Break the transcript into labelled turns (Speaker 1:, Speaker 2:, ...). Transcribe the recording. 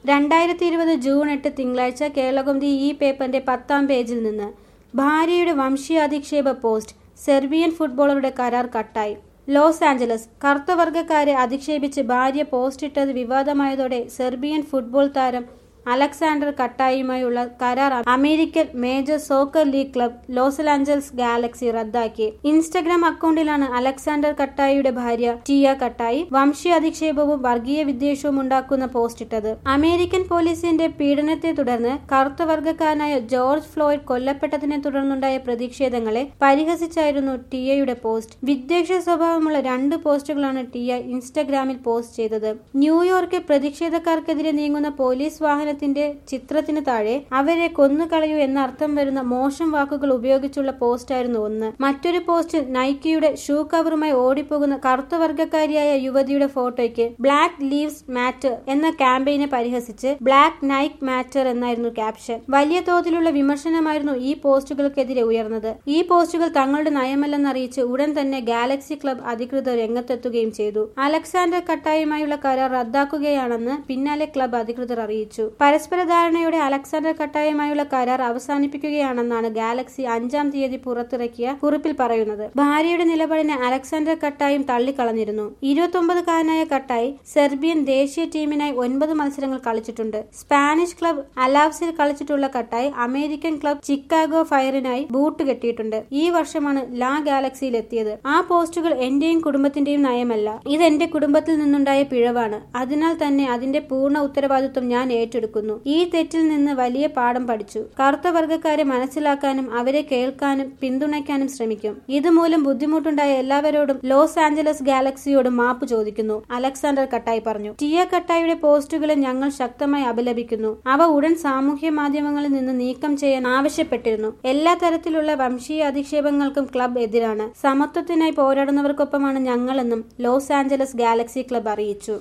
Speaker 1: രണ്ടായിരത്തി ഇരുപത് ജൂൺ എട്ട് തിങ്കളാഴ്ച കേരളകൗമുദി ഈ പേപ്പറിന്റെ പത്താം പേജിൽ നിന്ന് ഭാര്യയുടെ വംശീയാധിക്ഷേപ പോസ്റ്റ് സെർബിയൻ ഫുട്ബോളറുടെ കരാർ കട്ടായി ലോസ് ആഞ്ചലസ് കറുത്തവർഗക്കാരെ അധിക്ഷേപിച്ച് ഭാര്യ പോസ്റ്റിട്ടത് വിവാദമായതോടെ സെർബിയൻ ഫുട്ബോൾ താരം അലക്സാണ്ടർ കട്ടായുമായുള്ള കരാർ American major soccer league club Los Angeles Galaxy റദ്ദാക്കി ഇൻസ്റ്റഗ്രാം അക്കൗണ്ടിലാണ് അലക്സാണ്ടർ കട്ടായിയുടെ ഭാര്യ ടിയ കട്ടായി വംശീയ അധിക്ഷേപവും വർഗീയ വിദ്വേഷവും ഉണ്ടാക്കുന്ന പോസ്റ്റ് ഇട്ടത് അമേരിക്കൻ പോലീസിന്റെ പീഡനത്തെ തുടർന്ന് കറുത്ത വർഗക്കാരനായ ജോർജ് ഫ്ലോയിഡ് കൊല്ലപ്പെട്ടതിനെ തുടർന്നുണ്ടായ പ്രതിഷേധങ്ങളെ പരിഹസിച്ചായിരുന്നു ടിയയുടെ പോസ്റ്റ് വിദ്വേഷ സ്വഭാവമുള്ള രണ്ട് പോസ്റ്റുകളാണ് ടിയ ഇൻസ്റ്റഗ്രാമിൽ പോസ്റ്റ് ചെയ്തത് ന്യൂയോർക്കിൽ പ്രതിഷേധക്കാർക്കെതിരെ നീങ്ങുന്ന പോലീസ് വാഹനത്തിന്റെ ചിത്രത്തിന് താഴെ അവരെ കൊന്നുകളയൂ എന്ന അർത്ഥം വരുന്ന മോശം വാക്കുകൾ ഉപയോഗിച്ചുള്ള പോസ്റ്റായിരുന്നു ഒന്ന് മറ്റൊരു പോസ്റ്റിൽ നൈക്കിയുടെ ഷൂ കവറുമായി ഓടിപ്പോകുന്ന കറുത്ത വർഗക്കാരിയായ യുവതിയുടെ ഫോട്ടോയ്ക്ക് ബ്ലാക്ക് ലീവ്സ് മാറ്റർ എന്ന ക്യാമ്പയിനെ പരിഹസിച്ച് ബ്ലാക്ക് നൈക്ക് മാറ്റർ എന്നായിരുന്നു ക്യാപ്ഷൻ വലിയ തോതിലുള്ള വിമർശനമായിരുന്നു ഈ പോസ്റ്റുകൾക്കെതിരെ ഉയർന്നത് ഈ പോസ്റ്റുകൾ തങ്ങളുടെ നയമല്ലെന്നറിയിച്ച് ഉടൻ തന്നെ ഗാലക്സി ക്ലബ് അധികൃതർ രംഗത്തെത്തുകയും ചെയ്തു അലക്സാണ്ടർ കട്ടായുമായുള്ള കരാർ റദ്ദാക്കുകയാണെന്ന് പിന്നാലെ ക്ലബ് അധികൃതർ അറിയിച്ചു പരസ്പര ധാരണയോടെ അലക്സാണ്ടർ കട്ടായുമായുള്ള കരാർ അവസാനിപ്പിക്കുകയാണെന്നാണ് ഗാലക്സി അഞ്ചാം തീയതി പുറത്തിറക്കിയ കുറിപ്പിൽ പറയുന്നത് ഭാര്യയുടെ നിലപാടിനെ അലക്സാണ്ടർ കട്ടായും തള്ളിക്കളഞ്ഞിരുന്നു ഇരുപത്തൊമ്പതുകാരനായ കട്ടായി സെർബിയൻ ദേശീയ ടീമിനായി ഒൻപത് മത്സരങ്ങൾ കളിച്ചിട്ടുണ്ട് സ്പാനിഷ് ക്ലബ് അലാവ്സിൽ കളിച്ചിട്ടുള്ള കട്ടായി അമേരിക്കൻ ക്ലബ് ചിക്കാഗോ ഫയറിനായി ബൂട്ട് കെട്ടിയിട്ടുണ്ട് ഈ വർഷമാണ് ലാ ഗാലക്സിയിൽ എത്തിയത് ആ പോസ്റ്റുകൾ എന്റെയും കുടുംബത്തിന്റെയും നയമല്ല ഇത് എന്റെ കുടുംബത്തിൽ നിന്നുണ്ടായ പിഴവാണ് അതിനാൽ തന്നെ അതിന്റെ പൂർണ്ണ ഉത്തരവാദിത്വം ഞാൻ ഏറ്റെടുക്കുന്നു ഈ തെറ്റിൽ നിന്ന് വലിയ പാഠം പഠിച്ചു കറുത്ത വർഗക്കാരെ മനസ്സിലാക്കാനും അവരെ കേൾക്കാനും പിന്തുണയ്ക്കാനും ശ്രമിക്കും ഇതുമൂലം ബുദ്ധിമുട്ടുണ്ടായ എല്ലാവരോടും ലോസ് ആഞ്ചലസ് ഗാലക്സിയോടും മാപ്പ് ചോദിക്കുന്നു അലക്സാണ്ടർ കട്ടായി പറഞ്ഞു ടിയ കട്ടായിയുടെ പോസ്റ്റുകളെ ഞങ്ങൾ ശക്തമായി അപലപിക്കുന്നു അവ ഉടൻ സാമൂഹ്യ മാധ്യമങ്ങളിൽ നിന്ന് നീക്കം ചെയ്യാൻ ആവശ്യപ്പെട്ടിരുന്നു എല്ലാ തരത്തിലുള്ള വംശീയ അധിക്ഷേപങ്ങൾക്കും ക്ലബ് എതിരാണ് സമത്വത്തിനായി പോരാടുന്നവർക്കൊപ്പമാണ് ഞങ്ങളെന്നും ലോസ് ആഞ്ചലസ് ഗാലക്സി ക്ലബ് അറിയിച്ചു